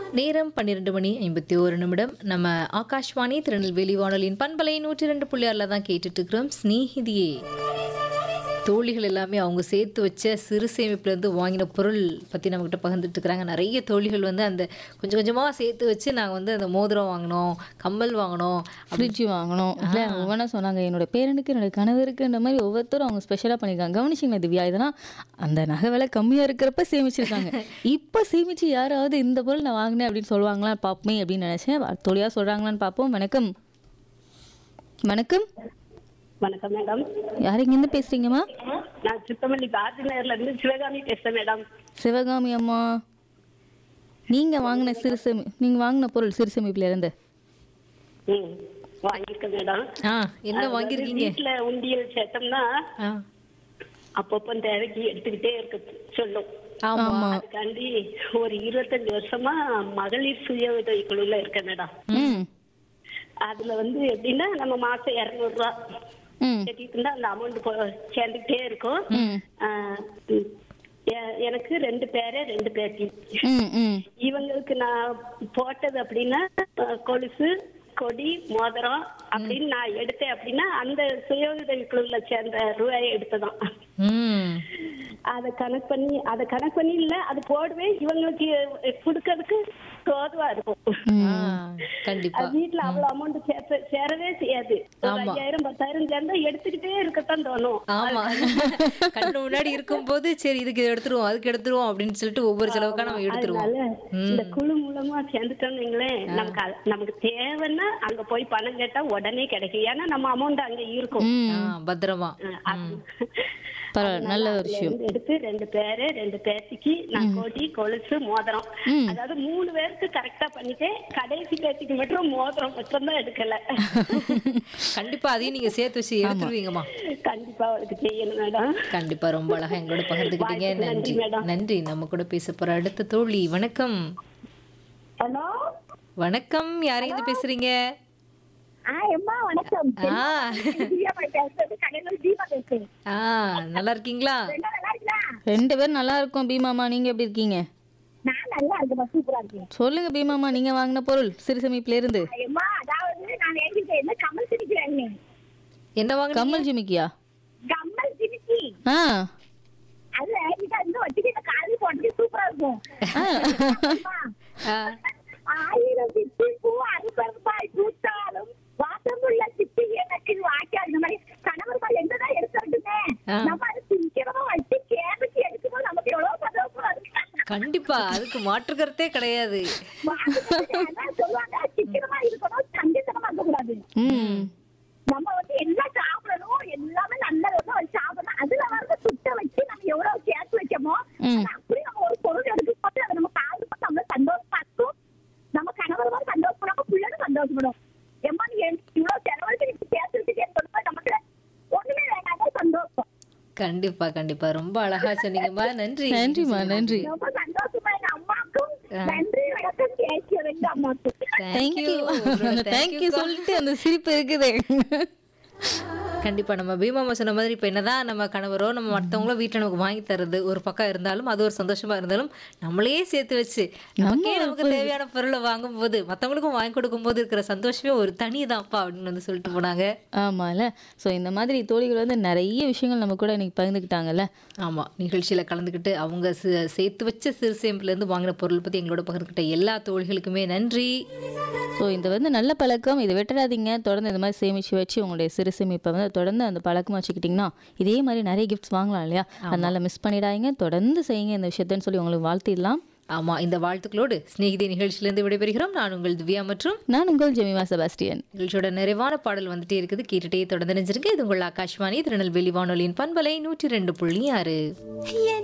நேரம் பன்னிரெண்டு மணி ஐம்பத்தி ஒரு நிமிடம் நம்ம ஆகாஷ்வாணி திருநெல்வேலி வானொலியின் பண்பலை நூற்றி ரெண்டு புள்ளி ஆறில் தான் கேட்டுட்டு இருக்கிறோம் ஸ்நேகிதியே தோழிகள் எல்லாமே அவங்க சேர்த்து வச்ச சிறு சேமிப்புலேருந்து வாங்கின பொருள் பற்றி நம்மக்கிட்ட பகிர்ந்துட்டு இருக்கிறாங்க நிறைய தோழிகள் வந்து அந்த கொஞ்சம் கொஞ்சமாக சேர்த்து வச்சு நாங்கள் வந்து அந்த மோதிரம் வாங்கினோம் கம்மல் வாங்கினோம் ஃப்ரிட்ஜ் வாங்கணும் இல்லை ஒவ்வொன்றா சொன்னாங்க என்னோட பேரனுக்கு என்னோட கணவருக்குன்ற மாதிரி ஒவ்வொருத்தரும் அவங்க ஸ்பெஷலாக பண்ணியிருக்காங்க கவனிச்சிங்களா திவ்யா இதெல்லாம் அந்த நகை விலை கம்மியாக இருக்கிறப்ப சேமிச்சிருக்காங்க இப்போ சேமிச்சு யாராவது இந்த பொருள் நான் வாங்கினேன் அப்படின்னு சொல்லுவாங்களா பார்ப்போமே அப்படின்னு நினச்சேன் தோழியாக சொல்கிறாங்களான்னு பார்ப்போம் வணக்கம் வணக்கம் வணக்கம் மேடம் யார் இங்கேருந்து பேசுகிறீங்கம்மா நான் சித்தமல்லி கார்த்தி நகர்ல இருந்து சிவகாமி பேசுறேன் மேடம் சிவகாமி அம்மா நீங்கள் வாங்கின சிறு சேமி நீங்கள் வாங்கின பொருள் சிறு சேமிப்புல இருந்து ம் வாங்கியிருக்கேன் மேடம் ஆ என்ன வாங்கியிருக்கீங்க வீட்டுல உண்டியல் சேர்த்தோம்னா ஆ அப்பப்போ தேவைக்கு எடுத்துக்கிட்டே இருக்க சொல்லும் ஆமாம் அதுக்காண்டி ஒரு இருபத்தஞ்சு வருஷமா மகளிர் சுய உதவி குழுல இருக்கேன் மேடம் ம் அதுல வந்து எப்படின்னா நம்ம மாசம் இருநூறு ரூபா ம் கட்டிட்டு இருந்தா அந்த அமௌண்ட் சேர்ந்துக்கிட்டே இருக்கும் ம் ஆ, ம். எ- எனக்கு ரெண்டு பேரு ரெண்டு பேத்தி ம் ம் இவங்களுக்கு நான் போட்டது அப்படின்னா அஹ், கொலுசு கொடி மோதிரம் அப்படின்னு நான் எடுத்தேன் அப்படின்னா அந்த சுய உதவி குழுல சேர்ந்த ரூபாயை எடுத்ததான் ம் அதை கணக்கு பண்ணி அதை கணக்கு பண்ணி இல்ல அது போடுவேன் இவங்களுக்கு கொடுக்கறதுக்கு தோதுவா இருக்கும் ஆ கண்டிப்பா அது வீட்டுல அவ்வளவு அமௌண்ட் சேர்த்து சேரவே செய்யாது ஒரு ஆமா. ஐயாயிரம் பத்தாயிரம் சேர்ந்தா எடுத்துக்கிட்டே இருக்கத்தான் தோணும் ஆமா கண்ணு முன்னாடி இருக்கும்போது சரி இதுக்கு இதை எடுத்துருவோம் அதுக்கு எடுத்துருவோம் அப்படின்னு சொல்லிட்டு ஒவ்வொரு செலவுக்கா நம்ம எடுத்துருவோம் அதனால இந்த குழு மூலமா சேர்ந்துட்டோம்னு வைங்களேன் நமக்கு அ- நமக்கு தேவைன்னா அங்க போய் பணம் கேட்டா உடனே கிடைக்கும் ஏன்னா நம்ம அமௌண்ட் அங்க இருக்கும் ஆ, பத்திரமா அஹ் அது- பரவாயில்ல நல்ல ஒரு அதுல விஷயம் இருந்து எடுத்து ரெண்டு பேரு ரெண்டு பேத்திக்கு நான் கோடி கொலுசு மோதிரம் அதாவது மூணு பேருக்கு கரெக்டா பண்ணிட்டேன் கடைசி பேத்திக்கு மட்டும் மோதிரம் மட்டும் தான் எடுக்கல கண்டிப்பா அதையும் நீங்க சேர்த்து வச்சு எடுத்துருவீங்கம்மா கண்டிப்பா அவளுக்கு செய்யணும் மேடம் கண்டிப்பா ரொம்ப அழகா எங்களோட பகிர்ந்துக்கிட்டீங்க வாய்ப்புக்கு நன்றி நன்றி, மேடம். நன்றி நம்ம கூட பேச போற அடுத்த தோழி வணக்கம் ஹலோ வணக்கம் யாரையும் பேசுறீங்க ஆ எம்மா வணக்கம் ஆ திவ்யா பாய் பேசுறது கடையில் தீபா பேசுறேன் ஆ நல்லா இருக்கீங்களா என்ன நல்லா இருக்கா ரெண்டு பேரும் நல்லா இருக்கோம் பீமாமா நீங்க எப்படி இருக்கீங்க நான் நல்லா இருக்கேன் சூப்பரா இருக்கேன் சொல்லுங்க பீமாமா நீங்க வாங்கின பொருள் சிறு சேமிப்புல இருந்து எம்மா அதாவது நான் எழுதிட்டு என்ன கமல் சிரிக்கிறேன் என்ன வாங்க கம்மல் ஜிமிக்கியா கமல் சிரிச்சி ஆ அது எழுதிட்டு அந்த வச்சுட்டு இந்த காலையில் போட்டு சூப்பரா இருக்கும் அம்மா, ஆயிரம் சித்தி பூ அறுபருப்பாய் பூத்தாலும் வாசமுள்ள சித்தி எனக்கு வாய்க்கால் இந்த மாதிரி கணவர் மாதிரி எங்கதான் எடுத்துட்டுமே ஆ. நம்ம அது சீக்கிரமா வச்சு கேபிச்சு எடுக்கும்போது நமக்கு எவ்வளவு சந்தோஷமா இருக்கு கண்டிப்பா அதுக்கு மாற்று கருத்தே கிடையாது அதான் சொல்லுவாங்க சிக்கனமா இருக்கணும் சண்டித்தனமா இருக்கக்கூடாது ம் நம்ம வந்து எல்லாம் சாப்பிடணும் எல்லாமே நல்ல விதமா வச்சு சாப்பிடணும் அதுல வர்ற சுட்ட வச்சு நம்ம எவ்வளவு சேர்த்து வைக்கமோ ம். அது அப்படி நம்ம ஒரு பொருள் எடுக்கும் போது அதை நம்ம காசு போட்டு நம்ம சந்தோஷமா இருக்கும் நம்ம கணவர் மாதிரி சந்தோஷப்படும் பிள்ளைகளும் சந்தோஷப்படும் எம்மா நீ எனக்கு இவ்வளவு செலவழிச்சு நீ சேர்த்து வச்சுட்டேன்னு சொல்லும்போது நமக்கு ஒண்ணுமே வேண்டாம் சந்தோஷம் கண்டிப்பா கண்டிப்பா ரொம்ப அழகா சொன்னீங்கம்மா நன்றி நன்றிம்மா நன்றி ரொம்ப சந்தோஷமா எங்க அம்மாக்கும் நன்றி வணக்கம் கேட்க ரெண்டு அம்மாக்கும் தேங்க்யூ அந்த தேங்க்யூ சொல்லிட்டு அந்த சிரிப்பு இருக்குது கண்டிப்பா நம்ம பீமாமா சொன்ன மாதிரி இப்போ என்னதான் நம்ம கணவரோ நம்ம மற்றவங்களோ வீட்டில் நமக்கு வாங்கி தர்றது ஒரு பக்கம் இருந்தாலும் அது ஒரு சந்தோஷமா இருந்தாலும் நம்மளே சேர்த்து வச்சு நமக்கே நமக்கு தேவையான பொருளை வாங்கும்போது மற்றவங்களுக்கும் வாங்கி கொடுக்கும்போது இருக்கிற சந்தோஷமே ஒரு தனி தான்ப்பா அப்படின்னு வந்து சொல்லிட்டு போனாங்க ஆமால ஸோ இந்த மாதிரி தோழிகள் வந்து நிறைய விஷயங்கள் நம்ம கூட இன்னைக்கு பகிர்ந்துக்கிட்டாங்கல்ல ஆமா நிகழ்ச்சியில கலந்துக்கிட்டு அவங்க சே- சேர்த்து வச்ச சிறு சேமிப்புலேருந்து வாங்கின பொருள் பத்தி எங்களோட பகிர்ந்துக்கிட்ட எல்லா தோழிகளுக்குமே நன்றி ஸோ இது வந்து நல்ல பழக்கம் இதை விட்டுறாதீங்க தொடர்ந்து இந்த மாதிரி சேமிச்சு வச்சு உங்களுடைய சிறு சேமிப்பை வந்து தொடர்ந்து அந்த பழக்கமாக வச்சுக்கிட்டிங்கன்னா இதே மாதிரி நிறைய கிஃப்ட்ஸ் வாங்கலாம் இல்லையா அதனால மிஸ் பண்ணிடாதீங்க தொடர்ந்து செய்யுங்க இந்த விஷயத்தன்னு சொல்லி உங்களுக்கு வாழ்த்திடலாம் ஆமா இந்த வாழ்த்துக்களோடு சிநேகிதி நிகழ்ச்சியிலிருந்து விடைபெறுகிறோம் நான் உங்கள் திவ்யா மற்றும் நான் உங்கள் ஜெமிமா செபாஸ்டியன் நிகழ்ச்சியோட நிறைவான பாடல் வந்துட்டே இருக்குது கேட்டுட்டே தொடர்ந்து நினைச்சிருங்க இது உங்கள் ஆகாஷ்வாணி திருநெல்வேலி வானொலியின் பண்பலை நூற்றி ரெண்டு புள்ளி ஆறு